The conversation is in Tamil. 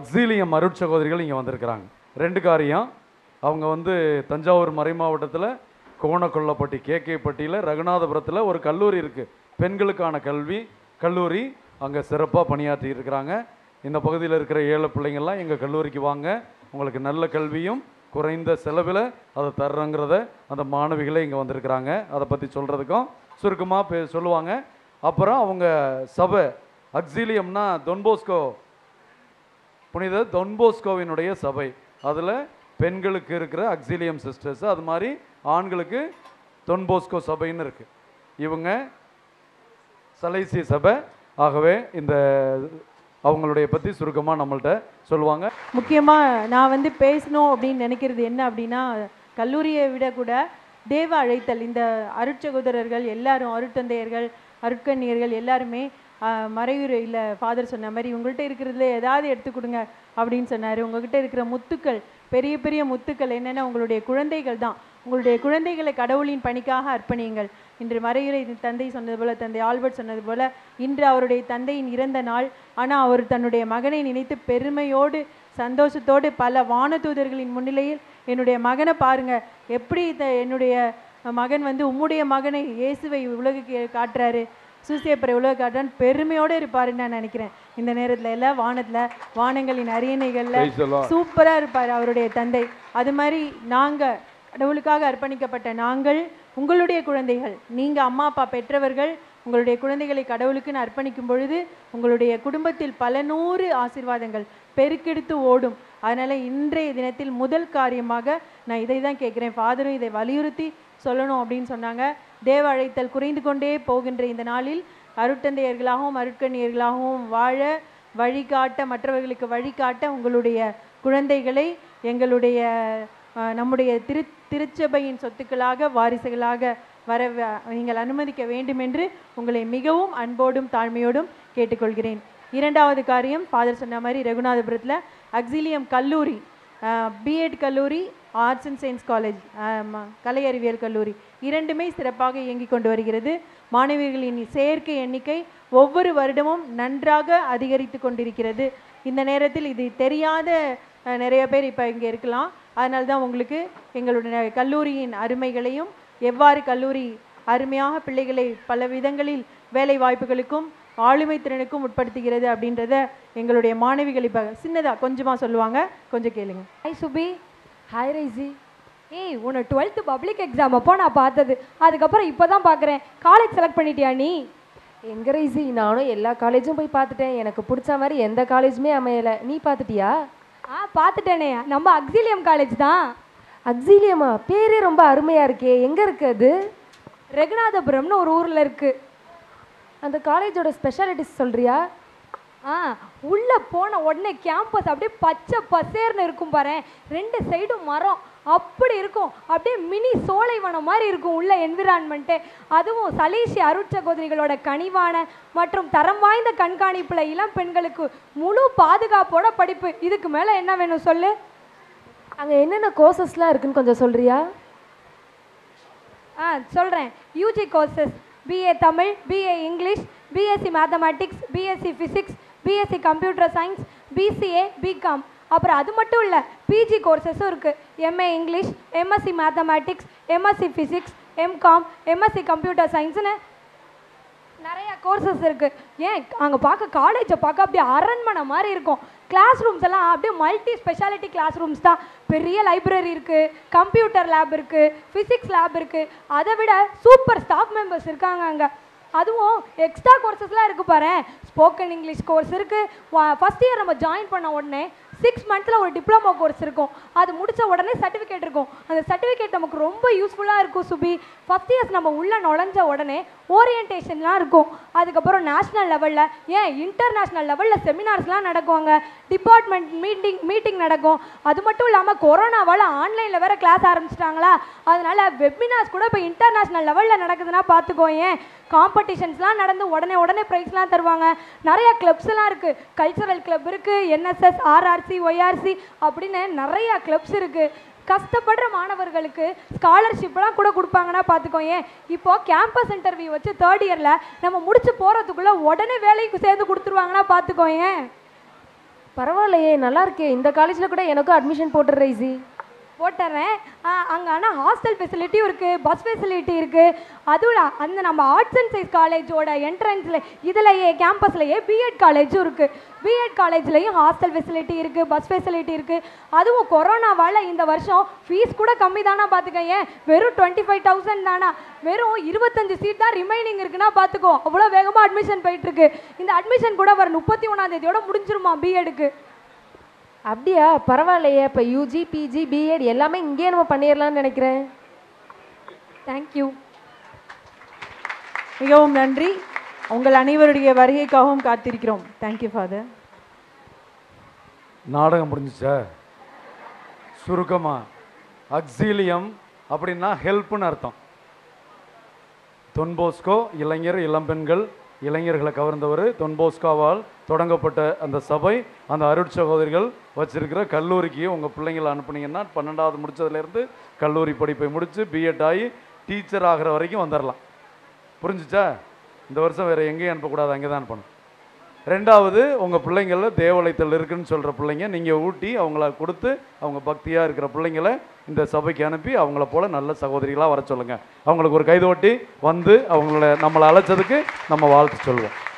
அக்ஸீலியம் அருட்சகோதரிகள் இங்கே வந்திருக்கிறாங்க ரெண்டு காரியம் அவங்க வந்து தஞ்சாவூர் மறை மாவட்டத்தில் கோணக்கொல்லப்பட்டி கேகேப்பட்டியில் ரகுநாதபுரத்தில் ஒரு கல்லூரி இருக்குது பெண்களுக்கான கல்வி கல்லூரி அங்கே சிறப்பாக பணியாற்றி இருக்கிறாங்க இந்த பகுதியில் இருக்கிற ஏழை பிள்ளைங்கள்லாம் எங்கள் கல்லூரிக்கு வாங்க உங்களுக்கு நல்ல கல்வியும் குறைந்த செலவில் அதை தர்றங்கிறத அந்த மாணவிகளே இங்கே வந்திருக்கிறாங்க அதை பற்றி சொல்கிறதுக்கும் சுருக்கமாக பே சொல்லுவாங்க அப்புறம் அவங்க சபை அக்ஸீலியம்னா தொன்போஸ்கோ புனித தொன்போஸ்கோவினுடைய சபை அதில் பெண்களுக்கு இருக்கிற அக்ஸிலியம் சிஸ்டர்ஸ் அது மாதிரி ஆண்களுக்கு தொன்போஸ்கோ சபைன்னு இருக்குது இவங்க சலைசிய சபை ஆகவே இந்த அவங்களுடைய பற்றி சுருக்கமாக நம்மள்ட்ட சொல்லுவாங்க முக்கியமாக நான் வந்து பேசணும் அப்படின்னு நினைக்கிறது என்ன அப்படின்னா கல்லூரியை விட கூட தேவ அழைத்தல் இந்த அருட்சகோதரர்கள் எல்லாரும் அருட்தந்தையர்கள் அருட்கண்ணியர்கள் எல்லாருமே ஆஹ், மறையுறையில் ஃபாதர் சொன்ன மாதிரி உங்கள்கிட்ட இருக்கிறதுல ஏதாவது எடுத்து கொடுங்க அப்படின்னு சொன்னார் உங்ககிட்ட இருக்கிற முத்துக்கள் பெரிய பெரிய முத்துக்கள் என்னென்ன உங்களுடைய குழந்தைகள் தான் உங்களுடைய குழந்தைகளை கடவுளின் பணிக்காக அர்ப்பணியுங்கள் இன்று மறையுறை தந்தை சொன்னது போல தந்தை ஆல்பர்ட் சொன்னது போல இன்று அவருடைய தந்தையின் இறந்த நாள் ஆனால் அவர் தன்னுடைய மகனை நினைத்து பெருமையோடு சந்தோஷத்தோடு பல வானதூதர்களின் முன்னிலையில் என்னுடைய மகனை பாருங்க எப்படி இந்த என்னுடைய மகன் வந்து உம்முடைய மகனை இயேசுவை உலகுக்கு காட்டுறாரு சூசியப்பரை உலக காட்டுறான்னு பெருமையோடு இருப்பாருன்னு நான் நினைக்கிறேன் இந்த நேரத்தில் எல்லாம் வானத்தில் வானங்களின் அரியணைகளில் Praise the Lord. சூப்பராக இருப்பார் அவருடைய தந்தை அது மாதிரி நாங்கள் கடவுளுக்காக அர்ப்பணிக்கப்பட்ட நாங்கள் உங்களுடைய குழந்தைகள் நீங்கள் அம்மா அப்பா பெற்றவர்கள் உங்களுடைய குழந்தைகளை கடவுளுக்குன்னு அர்ப்பணிக்கும் பொழுது உங்களுடைய குடும்பத்தில் பல நூறு ஆசீர்வாதங்கள் பெருக்கெடுத்து ஓடும் அதனால் இன்றைய தினத்தில் முதல் காரியமாக நான் இதை தான் கேட்குறேன் ஃபாதரும் இதை வலியுறுத்தி சொல்லணும் அப்படின்னு சொன்னாங்க தேவ அழைத்தல் குறைந்து கொண்டே போகின்ற இந்த நாளில் அருட்தந்தையர்களாகவும் அருட்கண்ணியர்களாகவும் வாழ வழிகாட்ட மற்றவர்களுக்கு வழிகாட்ட உங்களுடைய குழந்தைகளை எங்களுடைய அஹ், நம்முடைய திரு திருச்சபையின் சொத்துக்களாக வாரிசுகளாக வர வ- நீங்கள் அனுமதிக்க வேண்டும் என்று உங்களை மிகவும் அன்போடும் தாழ்மையோடும் கேட்டுக்கொள்கிறேன் இரண்டாவது காரியம் ஃபாதர் சொன்ன மாதிரி ரகுநாதபுரத்தில் அக்ஸிலியம் கல்லூரி பிஎட் கல்லூரி ஆர்ட்ஸ் அண்ட் சயின்ஸ் காலேஜ் கலை அறிவியல் கல்லூரி இரண்டுமே சிறப்பாக இயங்கிக் கொண்டு வருகிறது மாணவியர்களின் சேர்க்கை எண்ணிக்கை ஒவ்வொரு வருடமும் நன்றாக அதிகரித்து கொண்டிருக்கிறது இந்த நேரத்தில் இது தெரியாத அஹ், நிறைய பேர் இப்போ இங்கே இருக்கலாம் அதனால தான் உங்களுக்கு எங்களுடைய கல்லூரியின் அருமைகளையும் எவ்வாறு கல்லூரி அருமையாக பிள்ளைகளை பல விதங்களில் வேலை வாய்ப்புகளுக்கும் ஆளுமை திறனுக்கும் உட்படுத்துகிறது அப்படின்றத எங்களுடைய மாணவிகள் இப்போ சின்னதாக கொஞ்சமாக சொல்லுவாங்க கொஞ்சம் கேளுங்க ஹாய் சுபி ஹாய் ரைசி ஏய் உன்னை டுவெல்த்து பப்ளிக் எக்ஸாம் அப்போ நான் பார்த்தது அதுக்கப்புறம் இப்போ தான் பார்க்குறேன் காலேஜ் செலக்ட் பண்ணிட்டியா நீ எங்க ரைசி நானும் எல்லா காலேஜும் போய் பார்த்துட்டேன் எனக்கு பிடிச்ச மாதிரி எந்த காலேஜுமே அமையல நீ பார்த்துட்டியா ஆ பார்த்துட்டேனே நம்ம அக்ஸிலியம் காலேஜ் தான் அக்ஸீலியமா பேரே ரொம்ப அருமையா இருக்கே எங்க இருக்கு அது ரெகுநாதபுரம்னு ஒரு ஊரில் இருக்குது அந்த காலேஜோட ஸ்பெஷாலிட்டிஸ் சொல்றியா ஆ உள்ளே போன உடனே கேம்பஸ் அப்படியே பச்சை பசேர்னு இருக்கும் பாரு ரெண்டு சைடும் மரம் அப்படி இருக்கும் அப்படியே மினி சோலைவனம் மாதிரி இருக்கும் உள்ள என்விரான்மெண்ட்டு அதுவும் சலீஷி அருட்சகோதரிகளோட கனிவான மற்றும் தரம் வாய்ந்த கண்காணிப்பில் இளம் பெண்களுக்கு முழு பாதுகாப்போட படிப்பு இதுக்கு மேலே என்ன வேணும் சொல்லு அங்க என்னென்ன கோர்சஸ்லாம் இருக்குன்னு கொஞ்சம் சொல்றியா ஆ சொல்கிறேன் UG courses BA Tamil BA English BSc mathematics BSc physics BSc computer science BCA BCom அப்புறம் அது மட்டும் இல்லை பிஜி கோர்சஸும் இருக்குது MA English MSc mathematics MSc physics MCom MSc computer சயின்ஸ்னு நிறைய கோர்சஸ் இருக்குது ஏன் அங்கே பார்க்க காலேஜை பார்க்க அப்படியே அரண்மனை மாதிரி இருக்கும் கிளாஸ் ரூம்ஸ் எல்லாம் அப்படியே மல்டி ஸ்பெஷாலிட்டி கிளாஸ் ரூம்ஸ் தான் பெரிய லைப்ரரி இருக்குது கம்ப்யூட்டர் லேப் இருக்குது ஃபிசிக்ஸ் லேப் இருக்குது அதை விட சூப்பர் ஸ்டாஃப் மெம்பர்ஸ் இருக்காங்க அங்கே அதுவும் எக்ஸ்ட்ரா கோர்சஸ்லாம் இருக்குது பாரு ஸ்போக்கன் இங்கிலீஷ் கோர்ஸ் இருக்குது ஃபஸ்ட் இயர் நம்ம ஜாயின் பண்ண உடனே சிக்ஸ் மந்த்தில் ஒரு டிப்ளமோ கோர்ஸ் இருக்கும் அது முடிச்ச உடனே சர்டிஃபிகேட் இருக்கும் அந்த சர்டிஃபிகேட் நமக்கு ரொம்ப யூஸ்ஃபுல்லாக இருக்கும் சுபி ஃபஸ்ட் இயர்ஸ் நம்ம உள்ளே நுழைஞ்ச உடனே ஓரியன்டேஷன்லாம் இருக்கும் அதுக்கப்புறம் நேஷ்னல் லெவலில் ஏன் இன்டர்நேஷ்னல் லெவலில் செமினார்ஸ்லாம் நடக்குவாங்க டிபார்ட்மெண்ட் மீட்டிங் மீட்டிங் நடக்கும் அது மட்டும் இல்லாமல் கொரோனாவால் ஆன்லைனில் வேற கிளாஸ் ஆரம்பிச்சிட்டாங்களா அதனால வெபினார்ஸ் கூட இப்போ இன்டர்நேஷ்னல் லெவலில் நடக்குதுன்னா பார்த்துக்கோ ஏன் காம்படிஷன்ஸ்லாம் நடந்து உடனே உடனே ப்ரைஸ்லாம் தருவாங்க நிறைய கிளப்ஸ்லாம் இருக்குது கல்ச்சரல் கிளப் இருக்குது என்எஸ்எஸ் ஆர்ஆர்சி ஒய்ஆர்சி அப்படின்னு நிறைய கிளப்ஸ் இருக்குது கஷ்டப்படுற மாணவர்களுக்கு ஸ்காலர்ஷிப்லாம் கூட கொடுப்பாங்கன்னா பார்த்துக்கோ ஏன் இப்போ கேம்பஸ் இன்டர்வியூ வச்சு தேர்ட் இயரில் நம்ம முடிச்சு போகிறதுக்குள்ளே உடனே வேலைக்கு சேர்ந்து கொடுத்துருவாங்கன்னா பார்த்துக்கோ ஏன் பரவாயில்லையே நல்லா இருக்கே இந்த காலேஜில் கூட எனக்கும் அட்மிஷன் போட்டுரு ரைசி போட்டுறேன் அங்கே ஆனால் ஹாஸ்டல் ஃபெசிலிட்டியும் இருக்குது பஸ் ஃபெசிலிட்டி இருக்குது அதுவும் இல்ல, அந்த நம்ம ஆர்ட்ஸ் அண்ட் சயின்ஸ் காலேஜோட என்ட்ரன்ஸில் இதுலையே கேம்பஸ்லையே பிஎட் காலேஜும் இருக்குது பிஎட் காலேஜ்லேயும் ஹாஸ்டல் ஃபெசிலிட்டி இருக்குது பஸ் ஃபெசிலிட்டி இருக்குது அதுவும் கொரோனாவால் இந்த வருஷம் ஃபீஸ் கூட கம்மி தானா பார்த்துக்கங்க வெறும் டுவெண்ட்டி ஃபைவ் தௌசண்ட் தானா வெறும் இருபத்தஞ்சு சீட் தான் ரிமைனிங் இருக்குன்னா பார்த்துக்கோ அவ்வளோ வேகமாக அட்மிஷன் போயிட்டுருக்கு இந்த அட்மிஷன் கூட வர முப்பத்தி ஒன்றாம் தேதியோட முடிஞ்சிருமா பிஎடுக்கு அப்படியா பரவாயில்லையே இப்போ யூஜி பிஜி பிஎட் எல்லாமே இங்கேயே நம்ம பண்ணிடலாம்னு நினைக்கிறேன் தேங்க்யூ மிகவும் நன்றி உங்கள் அனைவருடைய வருகைக்காகவும் காத்திருக்கிறோம் தேங்க்யூ ஃபாதர் நாடகம் முடிஞ்சுச்சா சுருக்கமா அக்ஸீலியம் அப்படின்னா ஹெல்ப்னு அர்த்தம் தொன்போஸ்கோ இளைஞர் இளம்பெண்கள் இளைஞர்களை கவர்ந்தவர் தொன்போஸ்கோவால் தொடங்கப்பட்ட அந்த சபை அந்த அருட்சகோதரிகள் வச்சிருக்கிற கல்லூரிக்கு உங்கள் பிள்ளைங்களை அனுப்புனீங்கன்னா பன்னெண்டாவது முடிச்சதுலேருந்து கல்லூரி படிப்பை முடித்து பிஎட் ஆகி டீச்சர் ஆகிற வரைக்கும் வந்துடலாம் புரிஞ்சுச்சா இந்த வருஷம் வேறு எங்கேயும் அனுப்பக்கூடாது அங்கே தான் அனுப்பணும் ரெண்டாவது உங்கள் பிள்ளைங்கள தேவலயத்தில் இருக்குன்னு சொல்கிற பிள்ளைங்க நீங்கள் ஊட்டி அவங்கள கொடுத்து அவங்க பக்தியாக இருக்கிற பிள்ளைங்கள இந்த சபைக்கு அனுப்பி அவங்கள போல நல்ல சகோதரிகளாக வர சொல்லுங்கள் அவங்களுக்கு ஒரு கைது ஓட்டி வந்து அவங்கள நம்மளை அழைச்சதுக்கு நம்ம வாழ்த்து சொல்லுவோம்